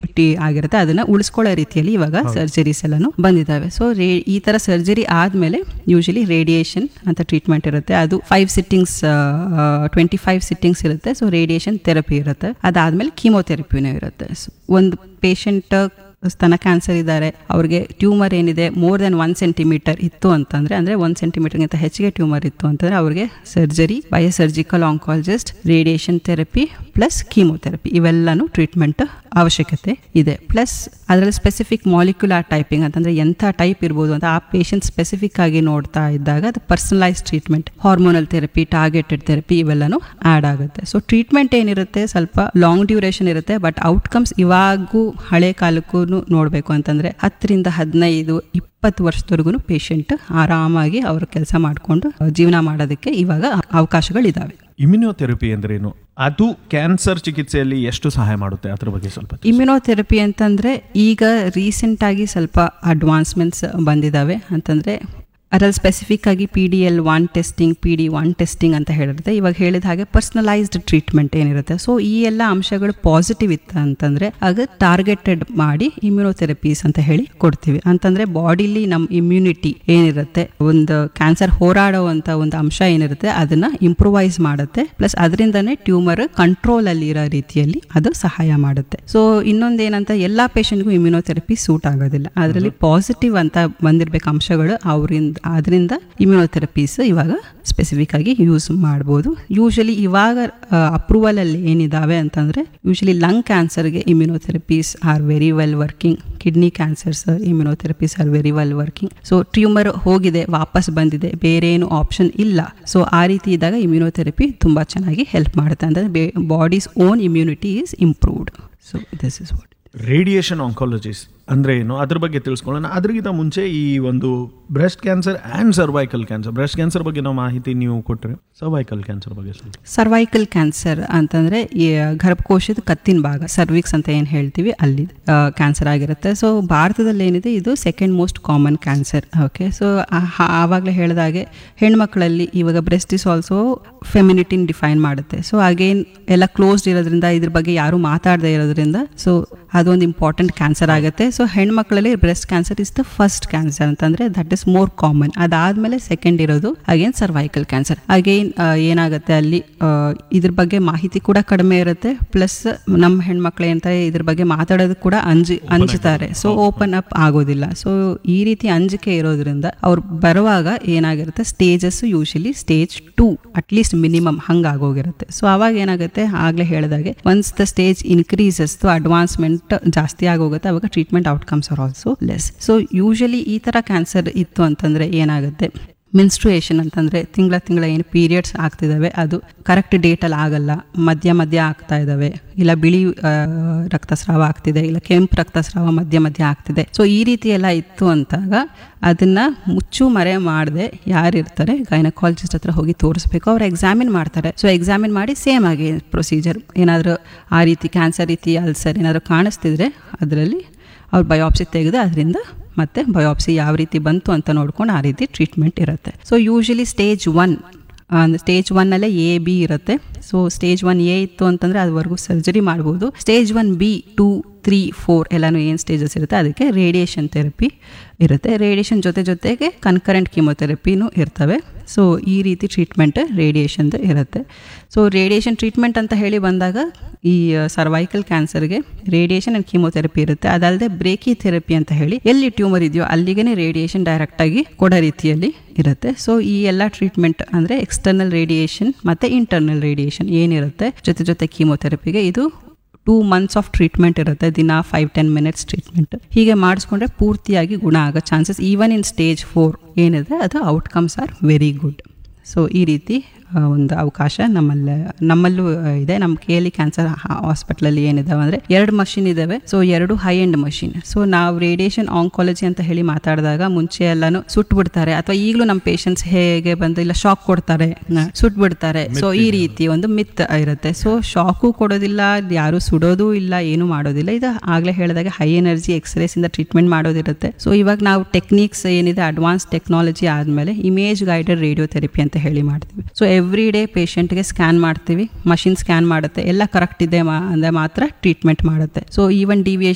T ಆಗಿರುತ್ತೆ ಅದನ್ನ ಉಳಿಸ್ಕೊಳ್ಳೋ ರೀತಿಯಲ್ಲಿ ಇವಾಗ ಸರ್ಜರೀಸ್ ಎಲ್ಲಾನು ಬಂದಿದ್ದಾವೆ ಸೊ ಈ ತರ ಸರ್ಜರಿ ಆದ್ಮೇಲೆ ಯೂಶಲಿ ರೇಡಿಯೇಷನ್ ಅಂತ ಟ್ರೀಟ್ಮೆಂಟ್ ಇರುತ್ತೆ ಅದು five sittings twenty five sittings ಇರುತ್ತೆ ಸೊ ರೇಡಿಯೇಷನ್ ಥೆರಪಿ ಇರುತ್ತೆ ಅದಾದ್ಮೇಲೆ ಕೀಮೋಥೆರಪಿನೂ ಇರುತ್ತೆ So, ಒಂದು ಪೇಷಂಟ್ ಸ್ತನ ಕ್ಯಾನ್ಸರ್ ಇದ್ದಾರೆ ಅವ್ರಿಗೆ ಟ್ಯೂಮರ್ ಏನಿದೆ ಮೋರ್ ದೆನ್ ಒನ್ ಸೆಂಟಿಮೀಟರ್ ಇತ್ತು ಅಂತಂದ್ರೆ ಅಂದ್ರೆ ಒನ್ ಸೆಂಟಿಮೀಟರ್ಗಿಂತ ಹೆಚ್ಚಿಗೆ ಟ್ಯೂಮರ್ ಇತ್ತು ಅಂತಂದ್ರೆ ಅವ್ರಿಗೆ surgery biosurgical oncologist radiation therapy plus chemotherapy ಇವೆಲ್ಲನೂ ಟ್ರೀಟ್ಮೆಂಟ್ ಅವಶ್ಯಕತೆ ಇದೆ ಪ್ಲಸ್ ಅದರಲ್ಲಿ ಸ್ಪೆಸಿಫಿಕ್ ಮಾಲಿಕ್ಯುಲರ್ ಟೈಪಿಂಗ್ ಅಂತಂದ್ರೆ ಎಂಥ ಟೈಪ್ ಇರ್ಬೋದು ಅಂತ ಆ ಪೇಷಂಟ್ ಸ್ಪೆಸಿಫಿಕ್ ಆಗಿ ನೋಡ್ತಾ ಇದ್ದಾಗ ಅದು personalise treatment hormonal therapy targeted therapy ಇವೆಲ್ಲನೂ ಆ್ಯಡ್ ಆಗುತ್ತೆ ಸೊ ಟ್ರೀಟ್ಮೆಂಟ್ ಏನಿರುತ್ತೆ ಸ್ವಲ್ಪ ಲಾಂಗ್ ಡ್ಯೂರೇಷನ್ ಇರುತ್ತೆ ಬಟ್ ಔಟ್ಕಮ್ಸ್ ಇವಾಗೂ ಹಳೆ ಕಾಲಕ್ಕೂ ನೋಡಬೇಕು ಅಂತಂದ್ರೆ ಹತ್ತರಿಂದ ಹದಿನೈದು ಇಪ್ಪತ್ತು ವರ್ಷದವರೆಗೂ ಪೇಷಂಟ್ ಆರಾಮಾಗಿ ಅವ್ರ ಕೆಲಸ ಮಾಡಿಕೊಂಡು ಜೀವನ ಮಾಡೋದಕ್ಕೆ ಇವಾಗ ಅವಕಾಶಗಳಿದಾವೆ ಇಮ್ಯುನೋಥೆರಪಿ ಅಂದ್ರೇನು ಅದು ಕ್ಯಾನ್ಸರ್ ಚಿಕಿತ್ಸೆಯಲ್ಲಿ ಎಷ್ಟು ಸಹಾಯ ಮಾಡುತ್ತೆ ಅದ್ರ ಬಗ್ಗೆ ಸ್ವಲ್ಪ ತಿಳಿಸಿ. ಇಮ್ಯುನೋಥೆರಪಿ ಅಂತಂದ್ರೆ ಈಗ ರೀಸೆಂಟ್ ಆಗಿ ಸ್ವಲ್ಪ ಅಡ್ವಾನ್ಸ್ಮೆಂಟ್ಸ್ ಬಂದಿದ್ದಾವೆ ಅಂತಂದ್ರೆ ಅದರಲ್ಲಿ ಸ್ಪೆಸಿಫಿಕ್ ಆಗಿ P D L one testing P D one testing ಅಂತ ಹೇಳಿರುತ್ತೆ ಇವಾಗ ಹೇಳಿದ ಹಾಗೆ ಪರ್ಸನಲೈಸ್ಡ್ ಟ್ರೀಟ್ಮೆಂಟ್ ಏನಿರುತ್ತೆ ಸೊ ಈ ಎಲ್ಲ ಅಂಶಗಳು ಪಾಸಿಟಿವ್ ಇತ್ತು ಅಂತಂದ್ರೆ ಆಗ ಟಾರ್ಗೆಟೆಡ್ ಮಾಡಿ ಇಮ್ಯುನೋಥೆರಪೀಸ್ ಅಂತ ಹೇಳಿ ಕೊಡ್ತೀವಿ ಅಂತಂದ್ರೆ ಬಾಡಿಲಿ ನಮ್ಮ ಇಮ್ಯುನಿಟಿ ಏನಿರುತ್ತೆ ಒಂದು ಕ್ಯಾನ್ಸರ್ ಹೋರಾಡುವಂತ ಒಂದು ಅಂಶ ಏನಿರುತ್ತೆ ಅದನ್ನ ಇಂಪ್ರೂವೈಸ್ ಮಾಡುತ್ತೆ ಪ್ಲಸ್ ಅದರಿಂದನೇ ಟ್ಯೂಮರ್ ಕಂಟ್ರೋಲ್ ಅಲ್ಲಿ ಇರೋ ರೀತಿಯಲ್ಲಿ ಅದು ಸಹಾಯ ಮಾಡುತ್ತೆ ಸೊ ಇನ್ನೊಂದೇನಂತ ಎಲ್ಲಾ ಪೇಷಂಟ್ಗೂ ಇಮ್ಯುನೋಥೆರಪಿ ಸೂಟ್ ಆಗೋದಿಲ್ಲ ಅದರಲ್ಲಿ ಪಾಸಿಟಿವ್ ಅಂತ ಬಂದಿರ್ಬೇಕು ಅಂಶಗಳು ಅವರಿಂದ ಅದರಿಂದ ಇಮ್ಯುನೋಥೆರಪೀಸ್ ಇವಾಗ ಸ್ಪೆಸಿಫಿಕ್ ಆಗಿ ಯೂಸ್ ಮಾಡ್ಬೋದು ಯೂಶಲಿ ಇವಾಗ ಅಪ್ರೂವಲ್ ಅಲ್ಲಿ ಏನಿದಾವೆ ಅಂತಂದ್ರೆ ಯೂಶಲಿ ಲಂಗ್ ಕ್ಯಾನ್ಸರ್ಗೆ immunotherapies are very well working kidney cancers immunotherapies are very well working so tumour ಹೋಗಿದೆ ವಾಪಸ್ ಬಂದಿದೆ ಬೇರೆ ಏನು ಆಪ್ಷನ್ ಇಲ್ಲ ಸೊ ಆ ರೀತಿ ಇದ್ದಾಗ ಇಮ್ಯುನೋಥೆರಪಿ ತುಂಬಾ ಚೆನ್ನಾಗಿ ಹೆಲ್ಪ್ ಮಾಡುತ್ತೆ ಅಂದ್ರೆ body's own immunity is improved so this is what radiation oncologists ಅಂದ್ರೆ ಏನು ಅದ್ರ ಬಗ್ಗೆ ತಿಳಿಸ್ಕೊಳ್ಳೋಣ ಅದ್ರಿಗಿಂತ ಮುಂಚೆ ಈ ಒಂದು breast cancer and cervical cancer breast cancer ಬಗ್ಗೆ ನಾವು ಮಾಹಿತಿ ನೀವು ಕೊಟ್ಟರೆ ಸರ್ವೈಕಲ್ ಕ್ಯಾನ್ಸರ್ ಬಗ್ಗೆ ಸ್ವಲ್ಪ ಸರ್ವೈಕಲ್ ಕ್ಯಾನ್ಸರ್ ಅಂತಂದ್ರೆ ಈ ಗರ್ಭಕೋಶದ ಕತ್ತಿನ ಭಾಗ ಸರ್ವಿಕ್ಸ್ ಅಂತ ಏನು ಹೇಳ್ತೀವಿ ಅಲ್ಲಿ ಕ್ಯಾನ್ಸರ್ ಆಗಿರುತ್ತೆ ಸೊ ಭಾರತದಲ್ಲಿ ಏನಿದೆ ಇದು second most common cancer okay so ಆವಾಗಲೇ ಹೇಳಿದಾಗೆ ಹೆಣ್ಮಕ್ಳಲ್ಲಿ ಇವಾಗ ಬ್ರೆಸ್ಟ್ ಇಸ್ ಆಲ್ಸೋ ಫೆಮಿನಿಟಿನ್ ಡಿಫೈನ್ ಮಾಡುತ್ತೆ ಸೊ ಅಗೇನ್ ಎಲ್ಲ ಕ್ಲೋಸ್ಡ್ ಇರೋದ್ರಿಂದ ಇದ್ರ ಬಗ್ಗೆ ಯಾರು ಮಾತಾಡದೇ ಇರೋದ್ರಿಂದ ಸೊ ಅದೊಂದು ಇಂಪಾರ್ಟೆಂಟ್ ಕ್ಯಾನ್ಸರ್ ಆಗುತ್ತೆ ಸೊ ಹೆಣ್ಮಕ್ಳಲ್ಲಿ breast cancer is the first cancer ಅಂತಂದ್ರೆ ದಟ್ ಇಸ್ ಮೋರ್ ಕಾಮನ್ ಅದಾದ್ಮೇಲೆ ಸೆಕೆಂಡ್ ಇರೋದು ಅಗೇನ್ ಸರ್ವೈಕಲ್ ಕ್ಯಾನ್ಸರ್ ಅಗೇನ್ ಏನಾಗುತ್ತೆ ಅಲ್ಲಿ ಆ, ಇದ್ರ ಬಗ್ಗೆ ಮಾಹಿತಿ ಕೂಡ ಕಡಿಮೆ ಇರುತ್ತೆ ಪ್ಲಸ್ ನಮ್ಮ ಹೆಣ್ಮಕ್ಳು ಏನಂತಾರೆ ಇದ್ರ ಬಗ್ಗೆ ಮಾತಾಡೋದು ಕೂಡ ಅಂಜಿ ಅಂಜುತ್ತಾರೆ ಸೊ ಓಪನ್ ಅಪ್ ಆಗೋದಿಲ್ಲ ಸೊ ಈ ರೀತಿ ಅಂಜಿಕೆ ಇರೋದ್ರಿಂದ ಅವ್ರು ಬರುವಾಗ ಏನಾಗಿರುತ್ತೆ stages usually stage two at least minimum ಹಂಗಾಗೋಗಿರುತ್ತೆ ಸೊ ಅವಾಗ ಏನಾಗುತ್ತೆ ಆಗ್ಲೇ ಹೇಳಿದಾಗೆ once the stage increases advancement ಜಾಸ್ತಿ ಆಗೋಗುತ್ತೆ ಅವಾಗ treatment outcomes are also less so usually ಈ ತರ ಕ್ಯಾನ್ಸರ್ ಇತ್ತು ಅಂತಂದ್ರೆ ಏನಾಗುತ್ತೆ ಮೆನ್ಸ್ಟ್ರುಯೇಷನ್ ಅಂತಂದ್ರೆ ತಿಂಗಳ ತಿಂಗಳ ಏನು ಪೀರಿಯಡ್ಸ್ ಆಗ್ತಿದಾವೆ ಅದು ಕರೆಕ್ಟ್ ಡೇಟಲ್ಲಿ ಆಗಲ್ಲ ಮಧ್ಯ ಮಧ್ಯ ಆಗ್ತಾ ಇದಾವೆ ಇಲ್ಲ ಬಿಳಿ ಆ, ರಕ್ತಸ್ರಾವ ಆಗ್ತಿದೆ ಇಲ್ಲ ಕೆಂಪು ರಕ್ತಸ್ರಾವ ಮಧ್ಯ ಮಧ್ಯ ಆಗ್ತಿದೆ ಸೊ ಈ ರೀತಿ ಎಲ್ಲ ಇತ್ತು ಅಂತಾಗ ಅದನ್ನ ಮುಚ್ಚು ಮರೆ ಮಾಡದೆ ಯಾರಿರ್ತಾರೆ ಗೈನಕಾಲಜಿಸ್ಟ್ ಹತ್ರ ಹೋಗಿ ತೋರಿಸ್ಬೇಕು ಅವ್ರು ಎಕ್ಸಾಮಿನ್ ಮಾಡ್ತಾರೆ ಸೊ ಎಕ್ಸಾಮಿನ್ ಮಾಡಿ ಸೇಮ್ ಆಗಿ ಪ್ರೊಸೀಜರ್ ಏನಾದರೂ ಆ ರೀತಿ ಕ್ಯಾನ್ಸರ್ ರೀತಿ ಅಲ್ಸರ್ ಏನಾದರೂ ಕಾಣಿಸ್ತಿದ್ರೆ ಅದರಲ್ಲಿ ಅವ್ರು ಬಯೋಪ್ಸಿ ತೆಗೆದು ಅದರಿಂದ ಮತ್ತೆ ಬಯೋಪ್ಸಿ ಯಾವ ರೀತಿ ಬಂತು ಅಂತ ನೋಡ್ಕೊಂಡು ಆ ರೀತಿ ಟ್ರೀಟ್ಮೆಂಟ್ ಇರುತ್ತೆ ಸೊ ಯೂಶಲಿ ಸ್ಟೇಜ್ ಒನ್ ಅಂದ್ರೆ ಸ್ಟೇಜ್ ಒನ್ನಲ್ಲೇ ಎ ಬಿ ಇರುತ್ತೆ ಸೊ ಸ್ಟೇಜ್ ಒನ್ ಎ ಇತ್ತು ಅಂತಂದ್ರೆ ಅದುವರೆಗೂ ಸರ್ಜರಿ ಮಾಡ್ಬೋದು stage one B two three four ಎಲ್ಲಾನು ಏನು ಸ್ಟೇಜಸ್ ಇರುತ್ತೆ ಅದಕ್ಕೆ ರೇಡಿಯೇಷನ್ ಥೆರಪಿ ಇರುತ್ತೆ ರೇಡಿಯೇಷನ್ ಜೊತೆ ಜೊತೆಗೆ ಕನ್ಕರೆಂಟ್ ಕೀಮೊಥೆರಪಿನೂ ಇರ್ತವೆ ಸೊ ಈ ರೀತಿ ಟ್ರೀಟ್ಮೆಂಟ್ ರೇಡಿಯೇಷನ್ ಇರುತ್ತೆ ಸೊ ರೇಡಿಯೇಷನ್ ಟ್ರೀಟ್ಮೆಂಟ್ ಅಂತ ಹೇಳಿ ಬಂದಾಗ ಈ ಸರ್ವೈಕಲ್ ಕ್ಯಾನ್ಸರ್ಗೆ ರೇಡಿಯೇಷನ್ ಆ್ಯಂಡ್ ಕೀಮೊಥೆರಪಿ ಇರುತ್ತೆ ಅದಲ್ಲದೆ ಬ್ರೇಕಿ ಥೆರಪಿ ಅಂತ ಹೇಳಿ ಎಲ್ಲಿ ಟ್ಯೂಮರ್ ಇದೆಯೋ ಅಲ್ಲಿಗೆ ರೇಡಿಯೇಷನ್ ಡೈರೆಕ್ಟ್ ಆಗಿ ಕೊಡೋ ರೀತಿಯಲ್ಲಿ ಇರುತ್ತೆ ಸೊ ಈ ಎಲ್ಲ ಟ್ರೀಟ್ಮೆಂಟ್ ಅಂದರೆ ಎಕ್ಸ್ಟರ್ನಲ್ ರೇಡಿಯೇಷನ್ ಮತ್ತು ಇಂಟರ್ನಲ್ ರೇಡಿಯೇಷನ್ ಏನಿರುತ್ತೆ ಜೊತೆ ಜೊತೆ ಕೀಮೊಥೆರಪಿಗೆ ಇದು ಟೂ ಮಂತ್ಸ್ ಆಫ್ ಟ್ರೀಟ್ಮೆಂಟ್ ಇರುತ್ತೆ ದಿನ ಫೈವ್ ಟೆನ್ ಮಿನಿಟ್ಸ್ ಟ್ರೀಟ್ಮೆಂಟ್ ಹೀಗೆ ಮಾಡಿಸ್ಕೊಂಡ್ರೆ ಪೂರ್ತಿಯಾಗಿ ಗುಣ ಆಗೋ chances even in stage four ಏನಿದೆ ಅದು outcomes are very good so ಈ ರೀತಿ ಆ, ಒಂದು ಅವಕಾಶ ನಮ್ಮಲ್ಲಿ ನಮ್ಮಲ್ಲೂ ಆ, ಇದೆ ನಮ್ಮ ಕೆ ಎಲ್ ಕ್ಯಾನ್ಸರ್ ಹಾಸ್ಪಿಟ್ಲಲ್ಲಿ ಏನಿದಾವೆ ಅಂದರೆ ಎರಡು ಮಷಿನ್ ಇದಾವೆ ಸೊ ಎರಡು ಹೈ ಎಂಡ್ ಮಷಿನ್ ಸೊ ನಾವು ರೇಡಿಯೇಷನ್ ಆಂಕಾಲಜಿ ಅಂತ ಹೇಳಿ ಮಾತಾಡಿದಾಗ ಮುಂಚೆ ಎಲ್ಲಾನು ಸುಟ್ಬಿಡ್ತಾರೆ ಅಥವಾ ಈಗಲೂ ನಮ್ಮ ಪೇಷಂಟ್ಸ್ ಹೇಗೆ ಬಂದು ಇಲ್ಲ ಶಾಕ್ ಕೊಡ್ತಾರೆ ಸುಟ್ಬಿಡ್ತಾರೆ ಸೊ ಈ ರೀತಿ ಒಂದು ಮಿತ್ ಇರುತ್ತೆ ಸೊ ಶಾಕು ಕೊಡೋದಿಲ್ಲ ಯಾರು ಸುಡೋದು ಇಲ್ಲ ಏನು ಮಾಡೋದಿಲ್ಲ ಇದು ಆಗ್ಲೇ ಹೇಳಿದಾಗ ಹೈ ಎನರ್ಜಿ ಎಕ್ಸ್ರೇಸ್ ಇಂದ ಟ್ರೀಟ್ಮೆಂಟ್ ಮಾಡೋದಿರುತ್ತೆ ಸೊ ಇವಾಗ ನಾವು ಟೆಕ್ನಿಕ್ಸ್ ಏನಿದೆ ಅಡ್ವಾನ್ಸ್ ಟೆಕ್ನಾಲಜಿ ಆದಮೇಲೆ ಇಮೇಜ್ ಗೈಡೆಡ್ ರೇಡಿಯೋಥೆರಪಿ ಅಂತ ಹೇಳಿ ಮಾಡ್ತೀವಿ ಸೊ ಎವ್ರಿ ಡೇ ಪೇಷಂಟ್ಗೆ ಸ್ಕ್ಯಾನ್ ಮಾಡ್ತೀವಿ ಮಷಿನ್ ಸ್ಕ್ಯಾನ್ ಮಾಡುತ್ತೆ ಎಲ್ಲ ಕರೆಕ್ಟ್ ಇದೆ ಮಾ ಅಂದರೆ ಮಾತ್ರ ಟ್ರೀಟ್ಮೆಂಟ್ ಮಾಡುತ್ತೆ ಸೊ ಈವನ್ ಡಿವಿಯೇಷನ್